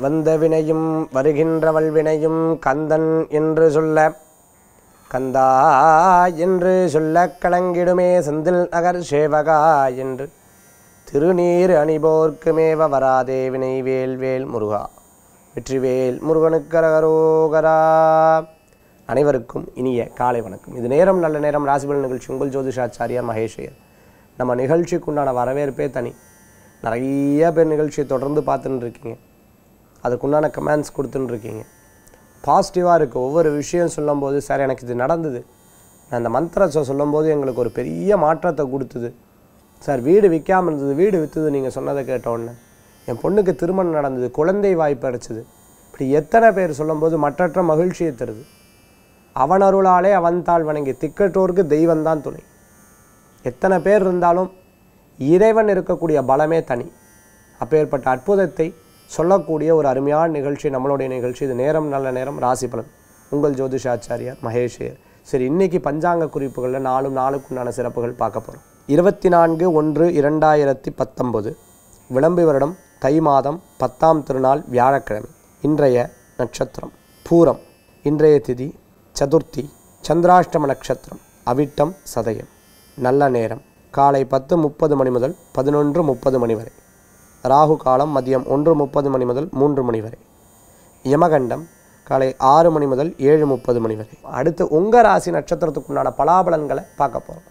வந்த வினையும் வருகின்ற வல்வினையும் கந்தன் என்று சொல்ல கந்தா என்று சொல்ல கலங்கிடுமே செந்தில் நகர் சேவகா என்று திருநீர் அணிபோர்க்கு மேவ வராதே வினை வேல் வேல் முருகா வெற்றிவேல் முருகனுக்கரகரோகரா அனைவருக்கும் இனிய காலை வணக்கம் இது நேரம் நல்ல நேரம் ராசிபல் நிகழ்ச்சி உங்கள் ஜோதிஷாச்சாரியா மகேஷையர் நம்ம நிகழ்ச்சிக்கு உண்டான வரவேற்பே தனி நிறைய பேர் நிகழ்ச்சியை தொடர்ந்து பார்த்துன்னு இருக்கீங்க அதுக்குண்டான கமெண்ட்ஸ் கொடுத்துன்னு இருக்கீங்க பாசிட்டிவாக இருக்குது ஒவ்வொரு விஷயம் சொல்லும்போது சார் எனக்கு இது நடந்தது நான் அந்த மந்திரத்தை சொல்லும்போது எங்களுக்கு ஒரு பெரிய மாற்றத்தை கொடுத்தது சார் வீடு விற்காமல் இருந்தது வீடு விற்றுது நீங்கள் சொன்னதை கேட்ட உடனே என் பொண்ணுக்கு திருமணம் நடந்தது குழந்தை வாய்ப்பு அடைச்சது இப்படி எத்தனை பேர் சொல்லும்போது மற்றற்ற மகிழ்ச்சியை தருது அவன் அருளாலே அவன் தாள் வணங்கி திக்கற்றோருக்கு தெய்வம்தான் துணை எத்தனை பேர் இருந்தாலும் இறைவன் இருக்கக்கூடிய பலமே தனி அப்பேற்பட்ட அற்புதத்தை சொல்லக்கூடிய ஒரு அருமையான நிகழ்ச்சி நம்மளுடைய நிகழ்ச்சி இது நேரம் நல்ல நேரம் ராசி பலன் உங்கள் ஜோதிஷாச்சாரியார் மகேஷியர் சரி இன்னைக்கு பஞ்சாங்க குறிப்புகளில் நாலும் நாளுக்குண்டான சிறப்புகள் பார்க்க போகிறோம் இருபத்தி நான்கு ஒன்று இரண்டாயிரத்தி பத்தொன்பது விளம்பி வருடம் தை மாதம் பத்தாம் திருநாள் வியாழக்கிழமை இன்றைய நட்சத்திரம் பூரம் இன்றைய திதி சதுர்த்தி சந்திராஷ்டம நட்சத்திரம் அவிட்டம் சதயம் நல்ல நேரம் காலை பத்து முப்பது மணி முதல் பதினொன்று முப்பது மணி வரை ராகு காலம் மதியம் ஒன்று முப்பது மணி முதல் மூன்று மணி வரை யமகண்டம் காலை ஆறு மணி முதல் ஏழு முப்பது மணி வரை அடுத்து உங்க ராசி நட்சத்திரத்துக்குண்டான பலாபலன்களை பார்க்க போகிறோம்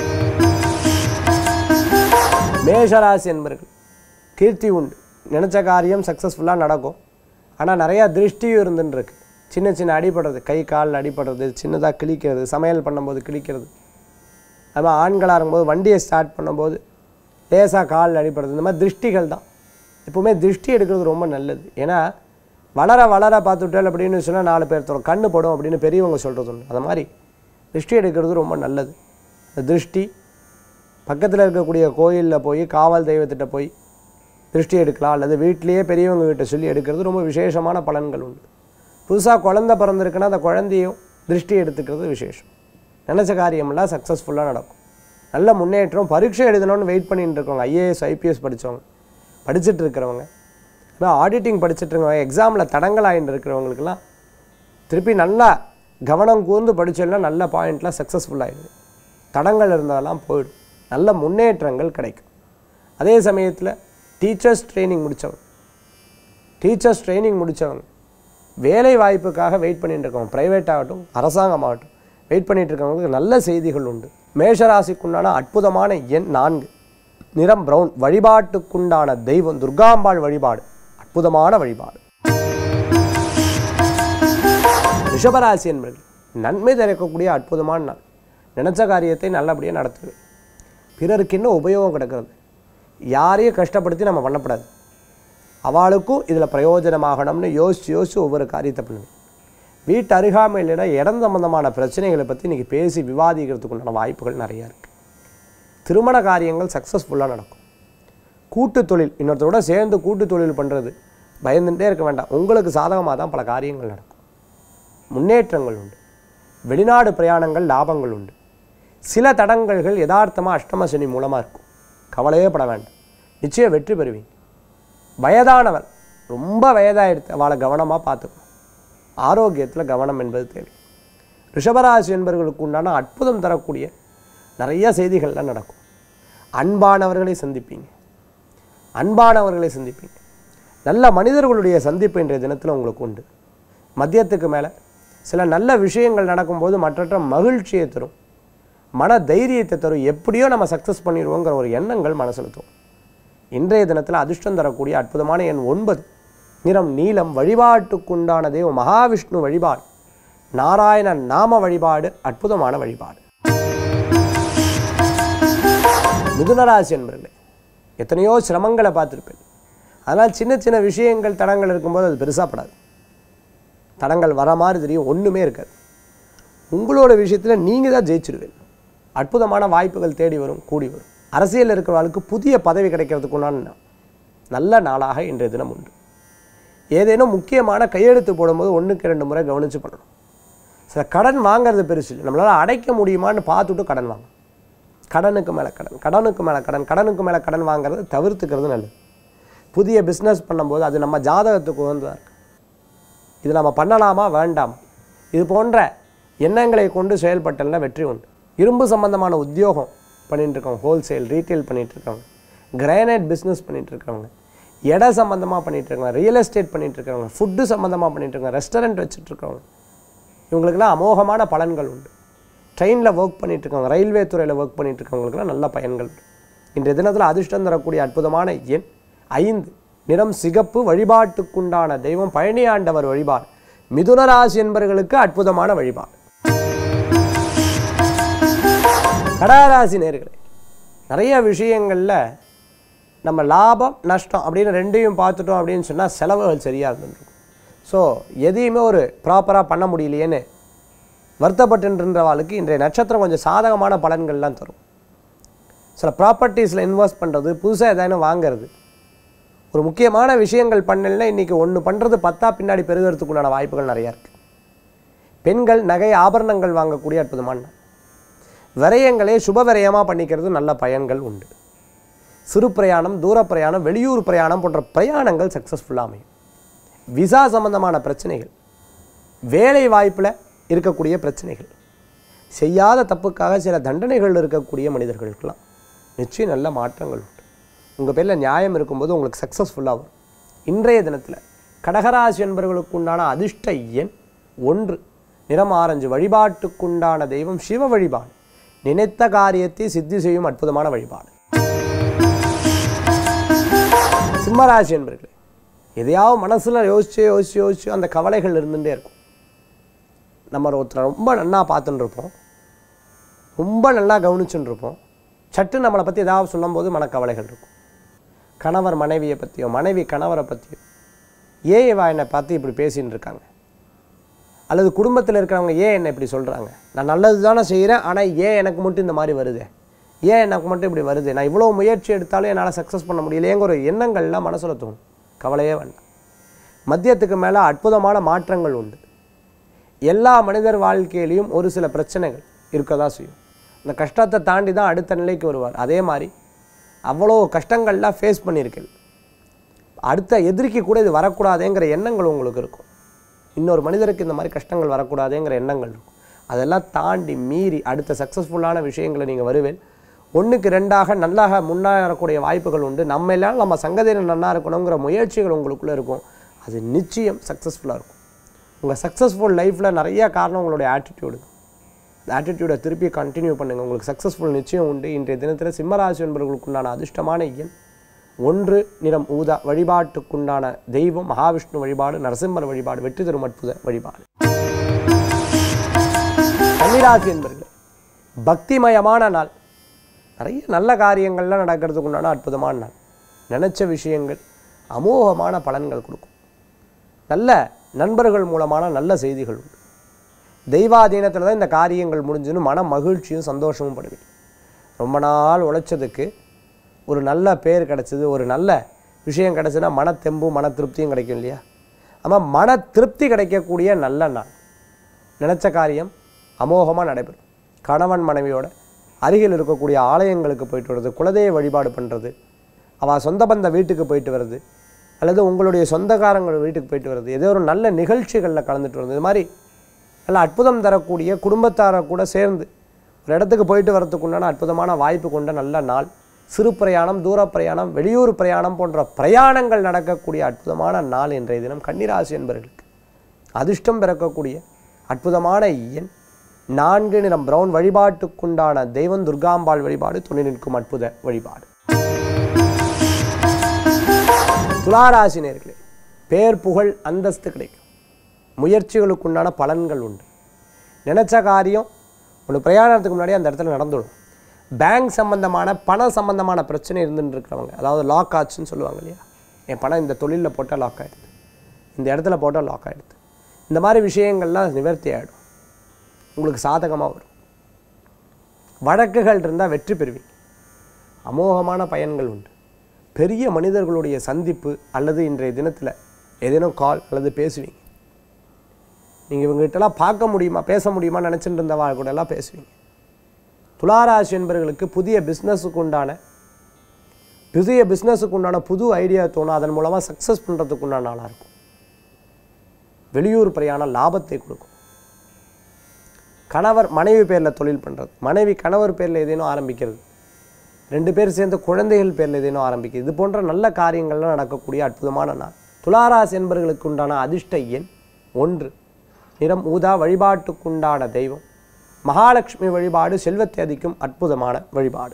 மேஷராசி என்பர்கள் கீர்த்தி உண்டு நினச்ச காரியம் சக்ஸஸ்ஃபுல்லாக நடக்கும் ஆனால் நிறையா திருஷ்டியும் இருந்துன்னு இருக்கு சின்ன சின்ன அடிபடுறது கை கால் அடிபடுறது சின்னதாக கிழிக்கிறது சமையல் பண்ணும்போது கிழிக்கிறது அது மாதிரி ஆண்களாக இருக்கும்போது வண்டியை ஸ்டார்ட் பண்ணும்போது லேசாக கால் அடிபடுறது இந்த மாதிரி திருஷ்டிகள் தான் எப்போவுமே திருஷ்டி எடுக்கிறது ரொம்ப நல்லது ஏன்னா வளர வளர பார்த்துட்டேன் அப்படின்னு சொன்னால் நாலு பேர் தரும் கண்ணு படும் அப்படின்னு பெரியவங்க சொல்கிறது உண்டு அது மாதிரி திருஷ்டி எடுக்கிறது ரொம்ப நல்லது இந்த திருஷ்டி பக்கத்தில் இருக்கக்கூடிய கோயிலில் போய் காவல் தெய்வத்திட்ட போய் திருஷ்டி எடுக்கலாம் அல்லது வீட்டிலேயே பெரியவங்க கிட்ட சொல்லி எடுக்கிறது ரொம்ப விசேஷமான பலன்கள் உண்டு புதுசாக குழந்தை பிறந்திருக்குன்னா அந்த குழந்தையும் திருஷ்டி எடுத்துக்கிறது விசேஷம் நினச்ச காரியமெல்லாம் சக்ஸஸ்ஃபுல்லாக நடக்கும் நல்ல முன்னேற்றம் பரீட்சை எழுதணும்னு வெயிட் பண்ணிட்டு இருக்கவங்க ஐஏஎஸ் ஐபிஎஸ் படித்தவங்க படிச்சுட்டு இருக்கிறவங்க இப்போ ஆடிட்டிங் படிச்சுட்டு இருக்கவங்க எக்ஸாமில் தடங்கள் ஆகிட்டு இருக்கிறவங்களுக்கெல்லாம் திருப்பி நல்லா கவனம் கூர்ந்து படிச்சோம்னா நல்ல பாயிண்ட்லாம் சக்ஸஸ்ஃபுல் ஆகிடுது தடங்கள் இருந்ததெல்லாம் போயிடும் நல்ல முன்னேற்றங்கள் கிடைக்கும் அதே சமயத்தில் டீச்சர்ஸ் ட்ரைனிங் முடித்தவங்க டீச்சர்ஸ் ட்ரைனிங் முடித்தவங்க வேலை வாய்ப்புக்காக வெயிட் பண்ணிட்டு இருக்கவங்க ப்ரைவேட் ஆகட்டும் அரசாங்கம் ஆகட்டும் வெயிட் பண்ணிட்டு இருக்கவங்களுக்கு நல்ல செய்திகள் உண்டு மேஷராசிக்குண்டான அற்புதமான எண் நான்கு நிறம் பிரவுன் வழிபாட்டுக்குண்டான தெய்வம் துர்காம்பாள் வழிபாடு அற்புதமான வழிபாடு ரிஷபராசி என்பர்கள் நன்மை திறக்கக்கூடிய அற்புதமான நாள் நினைச்ச காரியத்தை நல்லபடியாக நடத்துவேன் பிறருக்கு என்ன உபயோகம் கிடக்கிறது யாரையும் கஷ்டப்படுத்தி நம்ம பண்ணக்கூடாது அவளுக்கும் இதில் பிரயோஜனமாகணும்னு யோசித்து யோசித்து ஒவ்வொரு காரியத்தை பண்ணுவேன் வீட்டு அருகாமையில் இடம் சம்பந்தமான பிரச்சனைகளை பற்றி இன்றைக்கி பேசி விவாதிக்கிறதுக்குண்டான வாய்ப்புகள் நிறையா இருக்குது திருமண காரியங்கள் சக்ஸஸ்ஃபுல்லாக நடக்கும் கூட்டு தொழில் இன்னொருத்தரோட சேர்ந்து கூட்டு தொழில் பண்ணுறது பயந்துட்டே இருக்க வேண்டாம் உங்களுக்கு சாதகமாக தான் பல காரியங்கள் நடக்கும் முன்னேற்றங்கள் உண்டு வெளிநாடு பிரயாணங்கள் லாபங்கள் உண்டு சில தடங்கல்கள் யதார்த்தமாக அஷ்டம சனி மூலமாக இருக்கும் கவலையே பட வேண்டாம் நிச்சயம் வெற்றி பெறுவீங்க வயதானவர் ரொம்ப வயதாகிடுத்து அவளை கவனமாக பார்த்துக்கணும் ஆரோக்கியத்தில் கவனம் என்பது தேவை ரிஷபராசி என்பவர்களுக்கு உண்டான அற்புதம் தரக்கூடிய நிறைய செய்திகள்லாம் நடக்கும் அன்பானவர்களை சந்திப்பீங்க அன்பானவர்களை சந்திப்பீங்க நல்ல மனிதர்களுடைய சந்திப்பு இன்றைய தினத்தில் உங்களுக்கு உண்டு மதியத்துக்கு மேலே சில நல்ல விஷயங்கள் நடக்கும்போது மற்றற்ற மகிழ்ச்சியை தரும் மன தைரியத்தை தரும் எப்படியோ நம்ம சக்ஸஸ் பண்ணிடுவோங்கிற ஒரு எண்ணங்கள் மனசில் தோணும் இன்றைய தினத்தில் அதிர்ஷ்டம் தரக்கூடிய அற்புதமான எண் ஒன்பது நிறம் நீலம் வழிபாட்டுக்குண்டான தெய்வம் மகாவிஷ்ணு வழிபாடு நாராயண நாம வழிபாடு அற்புதமான வழிபாடு மிதுனராசி என்பர்களே எத்தனையோ சிரமங்களை பார்த்துருப்பேன் அதனால் சின்ன சின்ன விஷயங்கள் தடங்கள் இருக்கும்போது அது பெருசாக படாது தடங்கள் வர மாதிரி தெரியும் ஒன்றுமே இருக்காது உங்களோட விஷயத்தில் நீங்கள் தான் ஜெயிச்சிருவீங்க அற்புதமான வாய்ப்புகள் தேடி வரும் கூடி வரும் அரசியலில் இருக்கிறவர்களுக்கு புதிய பதவி கிடைக்கிறதுக்குண்டான நல்ல நாளாக இன்றைய தினம் உண்டு ஏதேனும் முக்கியமான கையெழுத்து போடும்போது ஒன்றுக்கு ரெண்டு முறை கவனித்து பண்ணணும் சில கடன் வாங்குறது பெருசு இல்லை நம்மளால் அடைக்க முடியுமான்னு பார்த்துட்டு கடன் வாங்க கடனுக்கு மேலே கடன் கடனுக்கு மேலே கடன் கடனுக்கு மேலே கடன் வாங்குறது தவிர்த்துக்கிறது நல்லது புதிய பிஸ்னஸ் பண்ணும்போது அது நம்ம ஜாதகத்துக்கு உகந்ததாக இருக்கு இது நம்ம பண்ணலாமா வேண்டாம் இது போன்ற எண்ணங்களை கொண்டு செயல்பட்டல்னா வெற்றி உண்டு இரும்பு சம்பந்தமான உத்தியோகம் பண்ணிட்டு இருக்கவங்க ஹோல்சேல் ரீட்டைல் பண்ணிட்டு இருக்கவங்க கிரானைட் பிஸ்னஸ் பண்ணிட்டு இருக்கவங்க இட சம்மந்தமாக பண்ணிட்டு இருக்கவங்க ரியல் எஸ்டேட் பண்ணிட்டு இருக்கவங்க ஃபுட்டு சம்மந்தமாக பண்ணிட்டு இருக்கவங்க ரெஸ்டாரண்ட் வச்சுட்டு இருக்கவங்க இவங்களுக்கெல்லாம் அமோகமான பலன்கள் உண்டு ட்ரெயினில் ஒர்க் பண்ணிட்டு இருக்கவங்க ரயில்வே துறையில் ஒர்க் பண்ணிட்டு இருக்கவங்களுக்குலாம் நல்ல பயன்கள் உண்டு இன்றைய தினத்தில் அதிர்ஷ்டம் தரக்கூடிய அற்புதமான எண் ஐந்து நிறம் சிகப்பு வழிபாட்டுக்குண்டான தெய்வம் பழனி ஆண்டவர் வழிபாடு மிதுன ராசி என்பவர்களுக்கு அற்புதமான வழிபாடு கடகராசி நேர்களே நிறைய விஷயங்களில் நம்ம லாபம் நஷ்டம் அப்படின்னு ரெண்டையும் பார்த்துட்டோம் அப்படின்னு சொன்னால் செலவுகள் சரியாக இருந்துருக்கும் ஸோ எதையுமே ஒரு ப்ராப்பராக பண்ண முடியலையேன்னு வருத்தப்பட்டுன்றவாளுக்கு இன்றைய நட்சத்திரம் கொஞ்சம் சாதகமான பலன்கள்லாம் தரும் சில ப்ராப்பர்ட்டிஸில் இன்வெஸ்ட் பண்ணுறது புதுசாக எதானு வாங்குறது ஒரு முக்கியமான விஷயங்கள் பண்ணலைன்னா இன்றைக்கி ஒன்று பண்ணுறது பத்தா பின்னாடி பெருகிறதுக்கு உண்டான வாய்ப்புகள் நிறையா இருக்குது பெண்கள் நகை ஆபரணங்கள் வாங்கக்கூடிய அற்புதமான நாள். விரயங்களே சுப விரயமாக பண்ணிக்கிறது நல்ல பயன்கள் உண்டு சிறு பிரயாணம் தூர பிரயாணம் வெளியூர் பிரயாணம் போன்ற பிரயாணங்கள் சக்ஸஸ்ஃபுல்லாக அமையும் விசா சம்பந்தமான பிரச்சனைகள் வேலை வாய்ப்பில் இருக்கக்கூடிய பிரச்சனைகள் செய்யாத தப்புக்காக சில தண்டனைகள் இருக்கக்கூடிய மனிதர்களுக்கெல்லாம் நிச்சயம் நல்ல மாற்றங்கள் உண்டு உங்கள் பேரில் நியாயம் இருக்கும்போது உங்களுக்கு சக்ஸஸ்ஃபுல்லாக வரும் இன்றைய தினத்தில் கடகராசி என்பவர்களுக்கு உண்டான அதிர்ஷ்ட எண் ஒன்று நிறம் ஆரஞ்சு வழிபாட்டுக்குண்டான தெய்வம் சிவ வழிபாடு நினைத்த காரியத்தை சித்தி செய்யும் அற்புதமான வழிபாடு சிம்மராசி என்பர்களே எதையாவது மனசில் யோசிச்சு யோசிச்சு யோசிச்சு அந்த கவலைகள் இருந்துகிட்டே இருக்கும் நம்ம ஒருத்தரை ரொம்ப நல்லா பார்த்துட்டு இருப்போம் ரொம்ப நல்லா கவனிச்சுட்டு இருப்போம் சட்டு நம்மளை பற்றி ஏதாவது சொல்லும்போது மனக்கவலைகள் இருக்கும் கணவர் மனைவியை பற்றியோ மனைவி கணவரை பற்றியோ ஏன் இவா என்னை பார்த்து இப்படி பேசின்னு இருக்காங்க அல்லது குடும்பத்தில் இருக்கிறவங்க ஏன் என்னை இப்படி சொல்கிறாங்க நான் நல்லது தானே செய்கிறேன் ஆனால் ஏன் எனக்கு மட்டும் இந்த மாதிரி வருது ஏன் எனக்கு மட்டும் இப்படி வருது நான் இவ்வளோ முயற்சி எடுத்தாலும் என்னால் சக்ஸஸ் பண்ண முடியலையேங்கிற ஒரு எண்ணங்கள்லாம் மனசில் தோணும் கவலையே வேண்டாம் மத்தியத்துக்கு மேலே அற்புதமான மாற்றங்கள் உண்டு எல்லா மனிதர் வாழ்க்கையிலையும் ஒரு சில பிரச்சனைகள் இருக்க தான் செய்யும் இந்த கஷ்டத்தை தாண்டி தான் அடுத்த நிலைக்கு வருவார் அதே மாதிரி அவ்வளோ கஷ்டங்கள்லாம் ஃபேஸ் பண்ணியிருக்கேன் அடுத்த எதிரிக்கு கூட இது வரக்கூடாதேங்கிற எண்ணங்கள் உங்களுக்கு இருக்கும் இன்னொரு மனிதருக்கு இந்த மாதிரி கஷ்டங்கள் வரக்கூடாதேங்கிற எண்ணங்கள் இருக்கும் அதெல்லாம் தாண்டி மீறி அடுத்த சக்ஸஸ்ஃபுல்லான விஷயங்களை நீங்கள் வருவேன் ஒன்றுக்கு ரெண்டாக நல்லாக முன்னேறக்கூடிய வாய்ப்புகள் உண்டு நம்ம எல்லாம் நம்ம சங்கதியில் நல்லா இருக்கணுங்கிற முயற்சிகள் உங்களுக்குள்ளே இருக்கும் அது நிச்சயம் சக்ஸஸ்ஃபுல்லாக இருக்கும் உங்கள் சக்ஸஸ்ஃபுல் லைஃப்பில் நிறைய காரணம் உங்களுடைய ஆட்டிடியூடு இந்த ஆட்டிடியூடை திருப்பி கண்டினியூ பண்ணுங்கள் உங்களுக்கு சக்ஸஸ்ஃபுல் நிச்சயம் உண்டு இன்றைய தினத்தில் சிம்மராசி என்பவர்களுக்குண்டான அதிர்ஷ்டமான எண் ஒன்று நிறம் ஊதா வழிபாட்டுக்குண்டான தெய்வம் மகாவிஷ்ணு வழிபாடு நரசிம்மர் வழிபாடு வெற்றி தரும் அற்புத வழிபாடு கன்னிராசி என்பர்களே பக்திமயமான நாள் நிறைய நல்ல காரியங்கள்லாம் நடக்கிறதுக்கு உண்டான அற்புதமான நாள் நினச்ச விஷயங்கள் அமோகமான பலன்கள் கொடுக்கும் நல்ல நண்பர்கள் மூலமான நல்ல செய்திகள் உண்டு தெய்வாதீனத்தில் தான் இந்த காரியங்கள் முடிஞ்சுன்னு மன மகிழ்ச்சியும் சந்தோஷமும் படுவீங்க ரொம்ப நாள் உழைச்சதுக்கு ஒரு நல்ல பேர் கிடச்சிது ஒரு நல்ல விஷயம் கிடச்சுன்னா மன தெம்பும் மன திருப்தியும் கிடைக்கும் இல்லையா ஆமாம் மன திருப்தி கிடைக்கக்கூடிய நல்ல நாள் நினச்ச காரியம் அமோகமாக நடைபெறும் கணவன் மனைவியோட அருகில் இருக்கக்கூடிய ஆலயங்களுக்கு போயிட்டு வர்றது குலதெய்வ வழிபாடு பண்ணுறது அவள் சொந்த பந்த வீட்டுக்கு போயிட்டு வர்றது அல்லது உங்களுடைய சொந்தக்காரங்கள் வீட்டுக்கு போயிட்டு வர்றது ஏதோ ஒரு நல்ல நிகழ்ச்சிகளில் கலந்துட்டு வர்றது இது மாதிரி நல்ல அற்புதம் தரக்கூடிய குடும்பத்தாரை கூட சேர்ந்து ஒரு இடத்துக்கு போயிட்டு வரதுக்கு உண்டான அற்புதமான வாய்ப்பு கொண்ட நல்ல நாள் சிறு பிரயாணம் தூர பிரயாணம் வெளியூர் பிரயாணம் போன்ற பிரயாணங்கள் நடக்கக்கூடிய அற்புதமான நாள் இன்றைய தினம் கன்னிராசி என்பவர்களுக்கு அதிர்ஷ்டம் பிறக்கக்கூடிய அற்புதமான எண் நான்கு நிறம் பிரவுன் வழிபாட்டுக்குண்டான தெய்வம் துர்காம்பாள் வழிபாடு துணை நிற்கும் அற்புத வழிபாடு துளாராசி நேர்களே பேர் புகழ் அந்தஸ்து கிடைக்கும் முயற்சிகளுக்குண்டான பலன்கள் உண்டு நினச்ச காரியம் ஒன்று பிரயாணத்துக்கு முன்னாடி அந்த இடத்துல நடந்துடும் பேங்க் சம்பந்தமான பண சம்பந்தமான பிரச்சனை இருந்துட்டு இருக்கிறவங்க அதாவது லாக் ஆச்சுன்னு சொல்லுவாங்க இல்லையா என் பணம் இந்த தொழிலில் போட்டால் லாக் ஆகிடுது இந்த இடத்துல போட்டால் லாக் ஆகிடுது இந்த மாதிரி விஷயங்கள்லாம் நிவர்த்தி ஆகிடும் உங்களுக்கு சாதகமாக வரும் வழக்குகள் இருந்தால் வெற்றி பெறுவீங்க அமோகமான பயன்கள் உண்டு பெரிய மனிதர்களுடைய சந்திப்பு அல்லது இன்றைய தினத்தில் ஏதேனும் கால் அல்லது பேசுவீங்க நீங்கள் இவங்ககிட்டலாம் பார்க்க முடியுமா பேச முடியுமா நினச்சிட்டு இருந்த வாழ் கூட எல்லாம் பேசுவீங்க துளாராசி என்பவர்களுக்கு புதிய பிஸ்னஸுக்கு உண்டான புதிய பிஸ்னஸுக்கு உண்டான புது ஐடியா தோணும் அதன் மூலமாக சக்ஸஸ் பண்ணுறதுக்கு உண்டான நாளாக இருக்கும் வெளியூர் பிரயாணம் லாபத்தை கொடுக்கும் கணவர் மனைவி பேரில் தொழில் பண்ணுறது மனைவி கணவர் பேரில் ஏதேனும் ஆரம்பிக்கிறது ரெண்டு பேர் சேர்ந்து குழந்தைகள் பேரில் ஏதேனும் ஆரம்பிக்கிறது இது போன்ற நல்ல காரியங்கள்லாம் நடக்கக்கூடிய அற்புதமான நாள் துளாராசி என்பவர்களுக்கு உண்டான அதிர்ஷ்ட எண் ஒன்று நிறம் ஊதா வழிபாட்டுக்குண்டான தெய்வம் மகாலட்சுமி வழிபாடு செல்வத்தை அதிக்கும் அற்புதமான வழிபாடு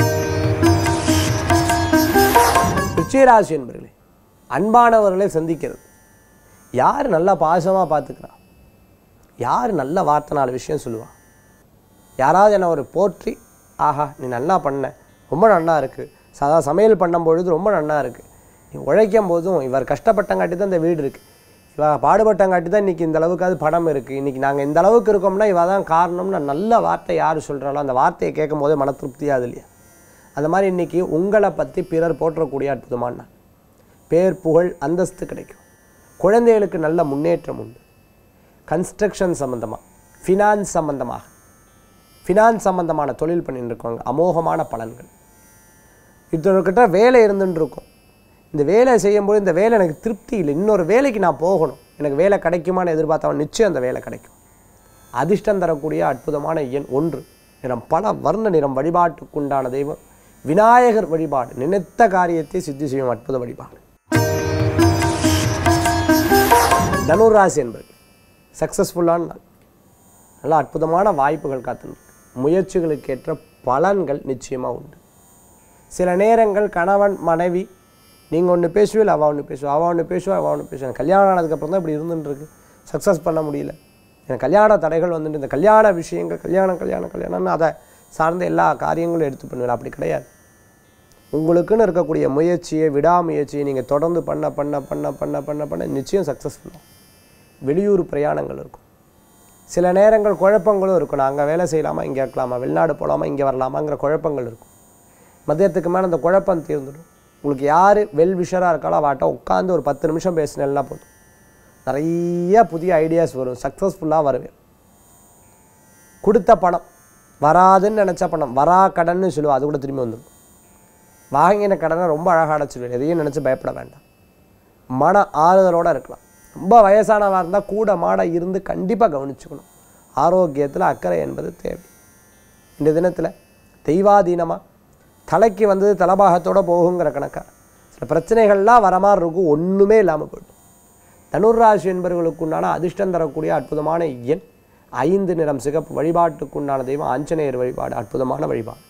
ரிச்சிராசி என்பர்களே அன்பானவர்களை சந்திக்கிறது யார் நல்லா பாசமாக பார்த்துக்கிறா யார் நல்ல வார்த்தை நாலு விஷயம் சொல்லுவா யாராவது என்னை ஒரு போற்றி ஆஹா நீ நல்லா பண்ண ரொம்ப நல்லா இருக்குது சதா சமையல் பண்ணும் பொழுது ரொம்ப நல்லா இருக்குது நீ உழைக்கும் போதும் இவர் கஷ்டப்பட்டங்காட்டி தான் இந்த வீடு இருக்குது இவ பாடுபட்டங்காட்டி தான் இன்றைக்கி இந்த அளவுக்காவது படம் இருக்குது இன்றைக்கி நாங்கள் இந்த அளவுக்கு இருக்கோம்னா இவ தான் காரணம்னு நல்ல வார்த்தை யார் சொல்கிறாளோ அந்த வார்த்தையை கேட்கும் போதே மன திருப்தியாது இல்லையா அந்த மாதிரி இன்றைக்கி உங்களை பற்றி பிறர் போற்றக்கூடிய அற்புதமான நாள் பேர் புகழ் அந்தஸ்து கிடைக்கும் குழந்தைகளுக்கு நல்ல முன்னேற்றம் உண்டு கன்ஸ்ட்ரக்ஷன் சம்மந்தமாக ஃபினான்ஸ் சம்மந்தமாக ஃபினான்ஸ் சம்மந்தமான தொழில் பண்ணிட்டு இருக்கவங்க அமோகமான பலன்கள் இதற்கிட்ட வேலை இருந்துட்டு இருக்கும் இந்த வேலை செய்யும்போது இந்த வேலை எனக்கு திருப்தி இல்லை இன்னொரு வேலைக்கு நான் போகணும் எனக்கு வேலை கிடைக்குமான்னு எதிர்பார்த்தவன் நிச்சயம் அந்த வேலை கிடைக்கும் அதிர்ஷ்டம் தரக்கூடிய அற்புதமான எண் ஒன்று நிறம் பல வர்ண நிறம் வழிபாட்டுக்குண்டான தெய்வம் விநாயகர் வழிபாடு நினைத்த காரியத்தை சித்தி செய்யும் அற்புத வழிபாடு தனுராசி என்பது சக்ஸஸ்ஃபுல்லான நாள் நல்ல அற்புதமான வாய்ப்புகள் காத்துருக்கு முயற்சிகளுக்கேற்ற பலன்கள் நிச்சயமாக உண்டு சில நேரங்கள் கணவன் மனைவி நீங்கள் ஒன்று பேசுவீள் அவள் ஒன்று பேசுவா அவள் ஒன்று பேசுவா அவள் ஒன்று பேசுவா கல்யாணம் ஆனதுக்கப்புறம் தான் இப்படி இருந்துட்டு இருக்கு சக்ஸஸ் பண்ண முடியல எனக்கு கல்யாண தடைகள் வந்துட்டு இந்த கல்யாண விஷயங்கள் கல்யாணம் கல்யாணம் கல்யாணம்னு அதை சார்ந்த எல்லா காரியங்களும் எடுத்து பண்ணுவேன் அப்படி கிடையாது உங்களுக்குன்னு இருக்கக்கூடிய முயற்சியை விடாமுயற்சியை நீங்கள் தொடர்ந்து பண்ண பண்ண பண்ண பண்ண பண்ண பண்ண நிச்சயம் சக்ஸஸ்ஃபுல்லாகும் வெளியூர் பிரயாணங்கள் இருக்கும் சில நேரங்கள் குழப்பங்களும் இருக்கும் நான் அங்கே வேலை செய்யலாமா இங்கே இருக்கலாமா வெளிநாடு போகலாமா இங்கே வரலாமாங்கிற குழப்பங்கள் இருக்கும் மதியத்துக்கு மேலே அந்த குழப்பம் தீர்ந்துடும் உங்களுக்கு யார் வெல் விஷராக இருக்காளோ அவட்ட உட்காந்து ஒரு பத்து நிமிஷம் பேசினேன்னா போதும் நிறைய புதிய ஐடியாஸ் வரும் சக்ஸஸ்ஃபுல்லாக வருவேன் கொடுத்த பணம் வராதுன்னு நினச்ச பணம் வரா கடன்னு சொல்லுவோம் அது கூட திரும்பி வந்துடும் வாங்கின கடனை ரொம்ப அழகாக அடைச்சிடுவேன் எதையும் நினச்சி பயப்பட வேண்டாம் மன ஆறுதலோடு இருக்கலாம் ரொம்ப வயசானவா இருந்தால் கூட மாட இருந்து கண்டிப்பாக கவனிச்சுக்கணும் ஆரோக்கியத்தில் அக்கறை என்பது தேவை இந்த தினத்தில் தெய்வாதீனமாக தலைக்கு வந்து தலபாகத்தோடு போகுங்கிற கணக்கா சில பிரச்சனைகள்லாம் வர மாதிரி இருக்கும் ஒன்றுமே இல்லாமல் போயிடும் தனுர்ராசி என்பவர்களுக்குண்டான அதிர்ஷ்டம் தரக்கூடிய அற்புதமான எண் ஐந்து நிறம் சிகப்பு வழிபாட்டுக்குண்டான தெய்வம் ஆஞ்சநேயர் வழிபாடு அற்புதமான வழிபாடு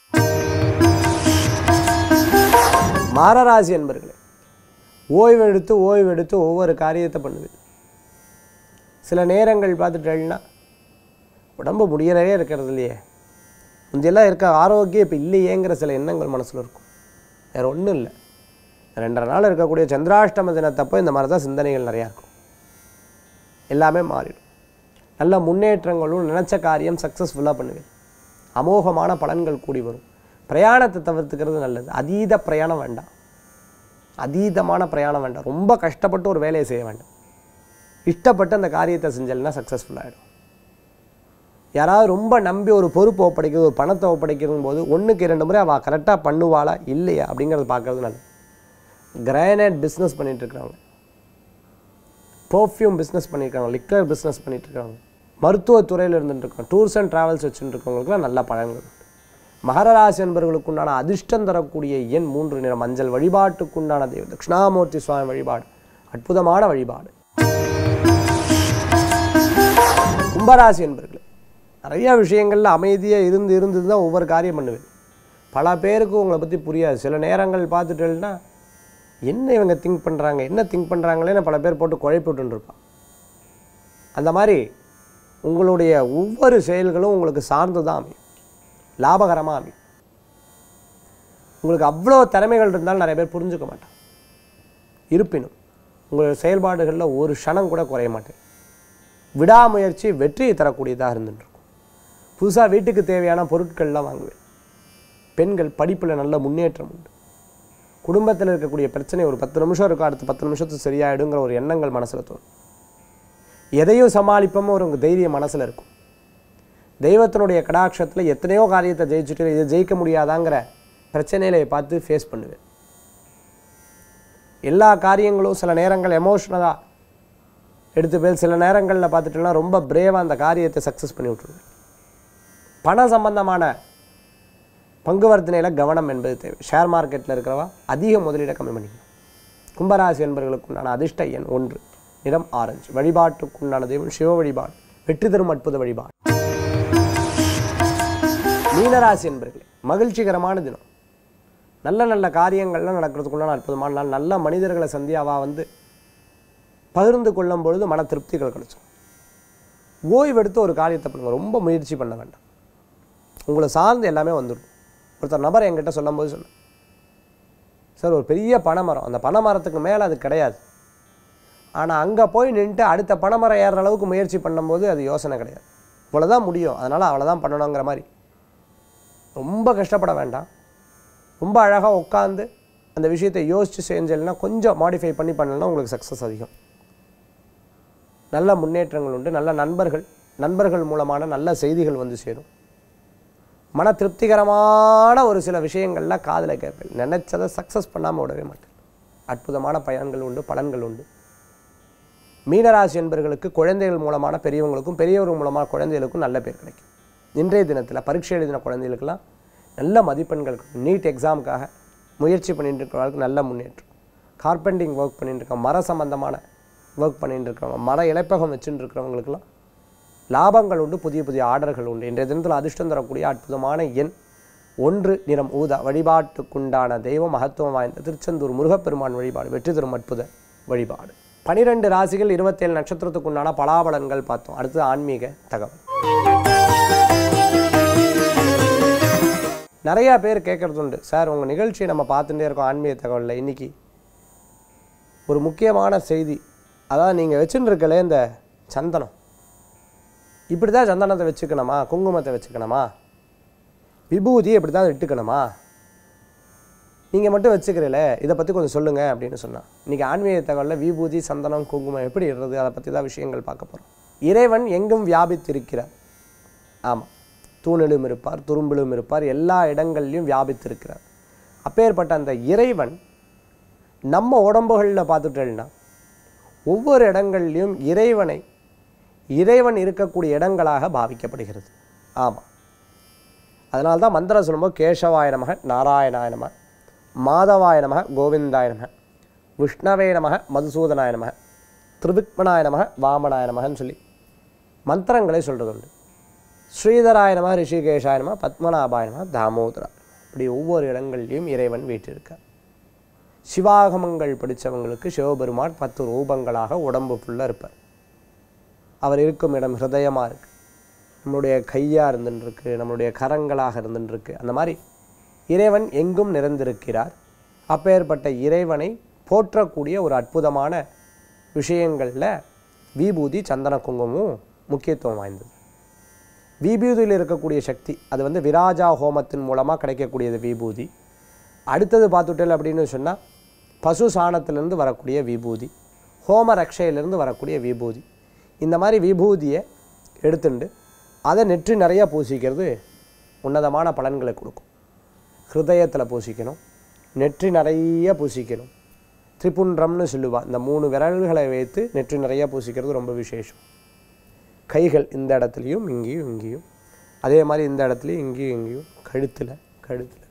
மாரராசி என்பர்களே ஓய்வெடுத்து ஓய்வெடுத்து ஒவ்வொரு காரியத்தை பண்ணுவேன் சில நேரங்கள் பார்த்துட்டேன்னா உடம்பு முடியறவே இருக்கிறது இல்லையே முந்தையெல்லாம் இருக்க ஆரோக்கியம் இப்போ இல்லையேங்கிற சில எண்ணங்கள் மனசில் இருக்கும் வேறு ஒன்றும் இல்லை ரெண்டரை நாள் இருக்கக்கூடிய சந்திராஷ்டம தினத்தப்போ இந்த மாதிரி தான் சிந்தனைகள் நிறையா இருக்கும் எல்லாமே மாறிடும் நல்ல முன்னேற்றங்களும் நினச்ச காரியம் சக்ஸஸ்ஃபுல்லாக பண்ணுவேன் அமோகமான பலன்கள் கூடி வரும் பிரயாணத்தை தவிர்த்துக்கிறது நல்லது அதீத பிரயாணம் வேண்டாம் அதீதமான பிரயாணம் வேண்டாம் ரொம்ப கஷ்டப்பட்டு ஒரு வேலையை செய்ய வேண்டாம் இஷ்டப்பட்டு அந்த காரியத்தை செஞ்சல்னா சக்ஸஸ்ஃபுல்லாகிடும் யாராவது ரொம்ப நம்பி ஒரு பொறுப்பு ஒப்படைக்கிறது ஒரு பணத்தை ஒப்படைக்கிறது போது ஒன்றுக்கு இரண்டு முறை அவள் கரெக்டாக பண்ணுவாளா இல்லையா அப்படிங்கிறத பார்க்கறது நல்லது கிரானைட் பிஸ்னஸ் பண்ணிட்டு இருக்கிறவங்க பர்ஃப்யூம் பிஸ்னஸ் பண்ணியிருக்காங்க லிக்கர் பிஸ்னஸ் பண்ணிட்டு இருக்காங்க மருத்துவத்துறையில் இருந்துட்டு இருக்காங்க டூர்ஸ் அண்ட் ட்ராவல்ஸ் வச்சுட்டு இருக்கவங்களுக்குலாம் நல்ல பலன்கள் உண்டு மகரராசி என்பவர்களுக்குண்டான அதிர்ஷ்டம் தரக்கூடிய எண் மூன்று நிற மஞ்சள் வழிபாட்டுக்குண்டான தெய்வம் தட்சிணாமூர்த்தி சுவாமி வழிபாடு அற்புதமான வழிபாடு கும்பராசி என்பர்களே நிறைய விஷயங்களில் அமைதியாக இருந்து இருந்து தான் ஒவ்வொரு காரியம் பண்ணுவேன் பல பேருக்கு உங்களை பற்றி புரியாது சில நேரங்கள் பார்த்துட்டேன்னா என்ன இவங்க திங்க் பண்ணுறாங்க என்ன திங்க் பண்ணுறாங்களேன்னு பல பேர் போட்டு குழப்பி விட்டுருப்பான் அந்த மாதிரி உங்களுடைய ஒவ்வொரு செயல்களும் உங்களுக்கு சார்ந்து தான் அமையும் லாபகரமாக அமையும் உங்களுக்கு அவ்வளோ திறமைகள் இருந்தாலும் நிறைய பேர் புரிஞ்சுக்க மாட்டாங்க இருப்பினும் உங்கள் செயல்பாடுகளில் ஒரு க்ஷணம் கூட குறைய மாட்டேன் விடாமுயற்சி வெற்றியை தரக்கூடியதாக இருந்துட்டு இருக்கும் புதுசாக வீட்டுக்கு தேவையான பொருட்கள்லாம் வாங்குவேன் பெண்கள் படிப்பில் நல்ல முன்னேற்றம் உண்டு குடும்பத்தில் இருக்கக்கூடிய பிரச்சனை ஒரு பத்து நிமிஷம் இருக்கும் அடுத்த பத்து நிமிஷத்துக்கு சரியாயிடுங்கிற ஒரு எண்ணங்கள் மனசில் தோணும் எதையும் சமாளிப்போம் ஒரு உங்கள் தைரியம் மனசில் இருக்கும் தெய்வத்தினுடைய கடாட்சத்தில் எத்தனையோ காரியத்தை ஜெயிச்சுட்டு இதை ஜெயிக்க முடியாதாங்கிற பிரச்சனைகளை பார்த்து ஃபேஸ் பண்ணுவேன் எல்லா காரியங்களும் சில நேரங்கள் எமோஷ்னலாக எடுத்து போய் சில நேரங்களில் பார்த்துட்டோம்னா ரொம்ப பிரேவாக அந்த காரியத்தை சக்ஸஸ் பண்ணி விட்ருவேன் பண சம்பந்தமான பங்கு வர்த்தனையில் கவனம் என்பது தேவை ஷேர் மார்க்கெட்டில் இருக்கிறவா அதிக முதலீடை கம்மி பண்ணிக்கணும் கும்பராசி என்பவர்களுக்கு உண்டான அதிர்ஷ்ட எண் ஒன்று நிறம் ஆரஞ்சு வழிபாட்டுக்குண்டான தெய்வம் சிவ வழிபாடு வெற்றி தரும் அற்புத வழிபாடு மீனராசி என்பர்களே மகிழ்ச்சிகரமான தினம் நல்ல நல்ல காரியங்கள்லாம் நடக்கிறதுக்குண்டான அற்புதமான நாள் நல்ல மனிதர்களை சந்தியாவா வந்து பகிர்ந்து கொள்ளும் பொழுது மன திருப்திகள் கிடைச்சிடும் ஓய்வெடுத்து ஒரு காரியத்தை பண்ணுங்க ரொம்ப முயற்சி பண்ண வேண்டாம் உங்களை சார்ந்து எல்லாமே வந்துடும் ஒருத்தர் நபர் என்கிட்ட சொல்லும்போது சொன்னேன் சார் ஒரு பெரிய பனைமரம் அந்த பனைமரத்துக்கு மேலே அது கிடையாது ஆனால் அங்கே போய் நின்றுட்டு அடுத்த பனைமரம் ஏறுற அளவுக்கு முயற்சி பண்ணும்போது அது யோசனை கிடையாது இவ்வளோதான் முடியும் அதனால் அவ்வளோதான் பண்ணணுங்கிற மாதிரி ரொம்ப கஷ்டப்பட வேண்டாம் ரொம்ப அழகாக உட்காந்து அந்த விஷயத்தை யோசித்து செஞ்சேன்னா கொஞ்சம் மாடிஃபை பண்ணி பண்ணலன்னா உங்களுக்கு சக்ஸஸ் அதிகம் நல்ல முன்னேற்றங்கள் உண்டு நல்ல நண்பர்கள் நண்பர்கள் மூலமான நல்ல செய்திகள் வந்து சேரும் மன திருப்திகரமான ஒரு சில விஷயங்கள்லாம் காதில் கேட்பேன் நினைச்சதை சக்ஸஸ் பண்ணாமல் விடவே மாட்டேன் அற்புதமான பயன்கள் உண்டு பலன்கள் உண்டு மீனராசி என்பவர்களுக்கு குழந்தைகள் மூலமான பெரியவங்களுக்கும் பெரியவர்கள் மூலமான குழந்தைகளுக்கும் நல்ல பேர் கிடைக்கும் இன்றைய தினத்தில் பரீட்சை எழுதின குழந்தைகளுக்கெல்லாம் நல்ல மதிப்பெண்கள் கிடைக்கும். நீட் எக்ஸாமுக்காக முயற்சி பண்ணிட்டு இருக்கிறவங்களுக்கு நல்ல முன்னேற்றம் கார்பெண்டிங் ஒர்க் பண்ணிட்டு இருக்க மர சம்பந்தமான ஒர்க் பண்ணிட்டு இருக்கிறவங்க மர இலைப்பகம் வச்சுட்டு இருக்கிறவங்களுக்கெல்லாம் லாபங்கள் உண்டு புதிய புதிய ஆர்டர்கள் உண்டு இன்றைய தினத்தில் அதிர்ஷ்டம் தரக்கூடிய அற்புதமான எண் ஒன்று நிறம் ஊதா வழிபாட்டுக்குண்டான தெய்வம் மகத்துவம் வாய்ந்த திருச்செந்தூர் முருகப்பெருமான் வழிபாடு வெற்றி தரும் அற்புத வழிபாடு பனிரெண்டு ராசிகள் இருபத்தேழு நட்சத்திரத்துக்குண்டான பலாபலன்கள் பார்த்தோம் அடுத்து ஆன்மீக தகவல் நிறையா பேர் கேட்குறது உண்டு சார் உங்கள் நிகழ்ச்சியை நம்ம பார்த்துட்டே இருக்கோம் ஆன்மீக தகவலில் இன்னைக்கு ஒரு முக்கியமான செய்தி அதாவது நீங்கள் வச்சுட்டு இருக்கலே இந்த சந்தனம் இப்படி தான் சந்தனத்தை வச்சுக்கணுமா குங்குமத்தை வச்சுக்கணுமா விபூதி இப்படி தான் இட்டுக்கணுமா நீங்கள் மட்டும் வச்சுக்கிறீல இதை பற்றி கொஞ்சம் சொல்லுங்கள் அப்படின்னு சொன்னான் இன்றைக்கி ஆன்மீக தகவலில் விபூதி சந்தனம் குங்குமம் எப்படி இடுறது அதை பற்றி தான் விஷயங்கள் பார்க்க போகிறோம் இறைவன் எங்கும் வியாபித்திருக்கிறார் ஆமாம் தூணிலும் இருப்பார் துரும்பிலும் இருப்பார் எல்லா இடங்கள்லையும் வியாபித்திருக்கிறார் அப்பேற்பட்ட அந்த இறைவன் நம்ம உடம்புகளில் பார்த்துட்டேன்னா ஒவ்வொரு இடங்கள்லையும் இறைவனை இறைவன் இருக்கக்கூடிய இடங்களாக பாவிக்கப்படுகிறது ஆமாம் அதனால தான் மந்திரம் சொல்லும்போது கேசவாய நமக நாராயணாய நமக மாதவாய நமக கோவிந்தாய நமக விஷ்ணவே நமக மதுசூதனாய நமக திரிவிக்மனாய நமக வாமனாய நமகன்னு சொல்லி மந்திரங்களை சொல்கிறது உண்டு ஸ்ரீதராய நம ரிஷிகேஷாய நம பத்மநாபாய நம தாமோதரா இப்படி ஒவ்வொரு இடங்கள்லையும் இறைவன் வீற்றிருக்கார் சிவாகமங்கள் படித்தவங்களுக்கு சிவபெருமான் பத்து ரூபங்களாக உடம்பு ஃபுல்லாக இருப்பார் அவர் இருக்கும் இடம் ஹிருதயமாக இருக்குது நம்மளுடைய கையாக இருந்துருக்கு நம்மளுடைய கரங்களாக இருந்துருக்கு அந்த மாதிரி இறைவன் எங்கும் நிறைந்திருக்கிறார் அப்பேற்பட்ட இறைவனை போற்றக்கூடிய ஒரு அற்புதமான விஷயங்களில் விபூதி சந்தன குங்குமமும் முக்கியத்துவம் வாய்ந்தது விபூதியில் இருக்கக்கூடிய சக்தி அது வந்து விராஜா ஹோமத்தின் மூலமாக கிடைக்கக்கூடியது விபூதி அடுத்தது பார்த்துட்டல் அப்படின்னு சொன்னால் பசு சாணத்திலிருந்து வரக்கூடிய விபூதி ஹோம ரக்ஷையிலிருந்து வரக்கூடிய விபூதி இந்த மாதிரி விபூதியை எடுத்துண்டு அதை நெற்றி நிறைய பூசிக்கிறது உன்னதமான பலன்களை கொடுக்கும் ஹிருதயத்தில் பூசிக்கணும் நெற்றி நிறைய பூசிக்கணும் திரிபுன்றம்னு சொல்லுவா இந்த மூணு விரல்களை வைத்து நெற்றி நிறைய பூசிக்கிறது ரொம்ப விசேஷம் கைகள் இந்த இடத்துலையும் இங்கேயும் இங்கேயும் அதே மாதிரி இந்த இடத்துலையும் இங்கேயும் இங்கேயும் கழுத்தில் கழுத்தில்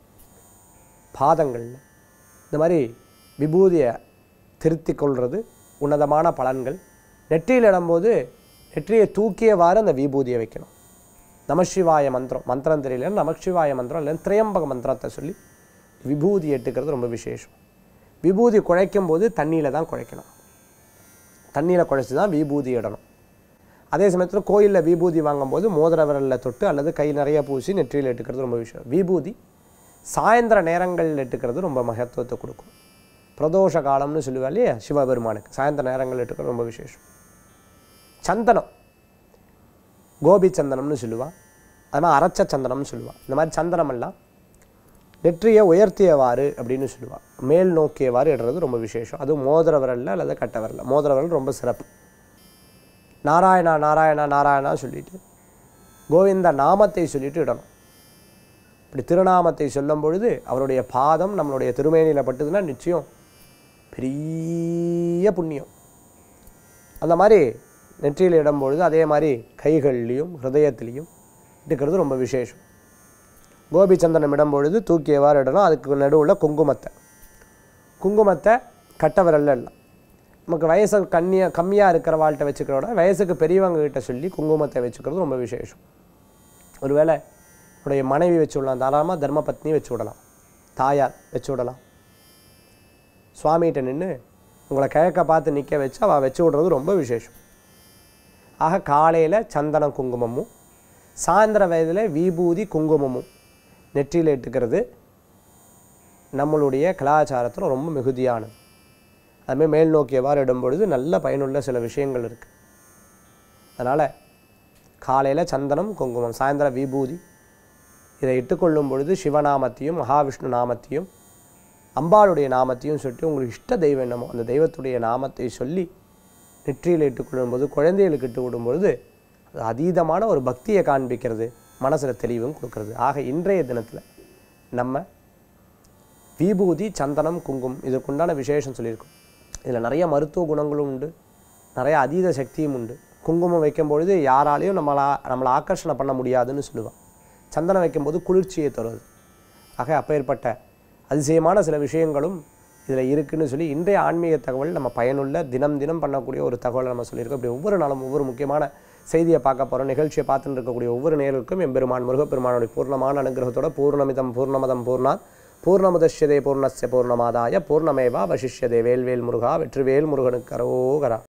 பாதங்களில் இந்த மாதிரி விபூதியை திருத்தி கொள்வது உன்னதமான பலன்கள் நெற்றியில் இடும்போது நெற்றியை தூக்கியவாறு அந்த விபூதியை வைக்கணும் நமசிவாய மந்திரம் மந்திரம் தெரியல நமசிவாய மந்திரம் இல்லை திரையம்பக மந்திரத்தை சொல்லி விபூதி எட்டுக்கிறது ரொம்ப விசேஷம் விபூதி குழைக்கும் போது தண்ணியில் தான் குழைக்கணும் தண்ணியில் குழைச்சி தான் விபூதி இடணும் அதே சமயத்தில் கோயிலில் விபூதி வாங்கும்போது மோதிர விரலில் தொட்டு அல்லது கை நிறைய பூசி நெற்றியில் எட்டுக்கிறது ரொம்ப விஷயம் விபூதி சாயந்தர நேரங்களில் எட்டுக்கிறது ரொம்ப மகத்துவத்தை கொடுக்கும் பிரதோஷ காலம்னு சொல்லுவா இல்லையா சிவபெருமானுக்கு சாயந்தர நேரங்கள் எட்டுக்கிறது ரொம்ப விசேஷம் சந்தனம் கோபி சந்தனம்னு சொல்லுவா அது மாதிரி அரைச்ச சந்தனம்னு சொல்லுவா இந்த மாதிரி சந்தனமெல்லாம் நெற்றியை உயர்த்தியவாறு அப்படின்னு சொல்லுவா மேல் நோக்கியவாறு இடுறது ரொம்ப விசேஷம் அதுவும் மோதிர விரலில் அல்லது கட்ட விரலில் மோதிர விரல் ரொம்ப சிறப்பு நாராயணா நாராயணா நாராயணா சொல்லிட்டு கோவிந்த நாமத்தை சொல்லிட்டு இடணும் இப்படி திருநாமத்தை சொல்லும் பொழுது அவருடைய பாதம் நம்மளுடைய திருமேனியில் பட்டுதுன்னா நிச்சயம் பெரிய புண்ணியம் அந்த மாதிரி நெற்றியில் இடும்பொழுது அதே மாதிரி கைகள்லேயும் ஹிருதயத்திலையும் இருக்கிறது ரொம்ப விசேஷம் கோபி சந்தனம் இடும்பொழுது தூக்கி எவ்வாறு இடணும் அதுக்கு நடுவில் குங்குமத்தை குங்குமத்தை கட்ட விரல்ல எல்லாம் நமக்கு வயசு கண்ணியா கம்மியாக இருக்கிற வாழ்கிட்ட வச்சுக்கிறோட வயசுக்கு பெரியவங்க கிட்ட சொல்லி குங்குமத்தை வச்சுக்கிறது ரொம்ப விசேஷம் ஒருவேளை உடைய மனைவி வச்சு விடலாம் தாராளமாக தர்மபத்னி வச்சு விடலாம் தாயார் வச்சு விடலாம் சுவாமிகிட்ட நின்று உங்களை கிழக்க பார்த்து நிற்க வச்சு அவள் வச்சு விடுறது ரொம்ப விசேஷம் ஆக காலையில் சந்தனம் குங்குமமும் சாயந்தர வயதில் விபூதி குங்குமமும் நெற்றியில் இட்டுக்கிறது நம்மளுடைய கலாச்சாரத்தில் ரொம்ப மிகுதியானது அதுமாதிரி மேல் நோக்கி எவ்வாறு இடும் பொழுது நல்ல பயனுள்ள சில விஷயங்கள் இருக்குது அதனால் காலையில் சந்தனம் குங்குமம் சாயந்தரம் விபூதி இதை இட்டுக்கொள்ளும் பொழுது சிவநாமத்தையும் மகாவிஷ்ணு நாமத்தையும் அம்பாளுடைய நாமத்தையும் சொல்லிட்டு உங்களுக்கு இஷ்ட தெய்வம் என்னமோ அந்த தெய்வத்துடைய நாமத்தை சொல்லி நெற்றியில் இட்டுக்கொள்ளும் போது குழந்தைகளுக்கு இட்டு விடும்பொழுது அது அதீதமான ஒரு பக்தியை காண்பிக்கிறது மனசில் தெளிவும் கொடுக்கறது ஆக இன்றைய தினத்தில் நம்ம விபூதி சந்தனம் குங்குமம் இதற்குண்டான விசேஷம் சொல்லியிருக்கோம் இதில் நிறைய மருத்துவ குணங்களும் உண்டு நிறைய அதீத சக்தியும் உண்டு குங்குமம் வைக்கும் பொழுது யாராலையும் நம்மளா நம்மளை ஆக்கர்ஷணை பண்ண முடியாதுன்னு சொல்லுவாள் சந்தனம் வைக்கும்போது குளிர்ச்சியை தருவது ஆக அப்பேற்பட்ட அதிசயமான சில விஷயங்களும் இதில் இருக்குன்னு சொல்லி இன்றைய ஆன்மீக தகவல் நம்ம பயனுள்ள தினம் தினம் பண்ணக்கூடிய ஒரு தகவலை நம்ம சொல்லியிருக்கோம் இப்படி ஒவ்வொரு நாளும் ஒவ்வொரு முக்கியமான செய்தியை பார்க்க போகிறோம் நிகழ்ச்சியை பார்த்துட்டு இருக்கக்கூடிய ஒவ்வொரு நேருக்கும் எம்பெருமான் முருகப்பெருமானுடைய பூர்ணமான அனுகிரகத்தோட பூர்ணமிதம் பூர்ணமதம் பூர்ணாத் பூர்ணமுதஷ்யதே பூர்ணஸ்ய பூர்ணமாதாய பூர்ணமேவா வசிஷ்யதே வேல்வேல் முருகா வெற்றிவேல் முருகனுக்கு கரோகரா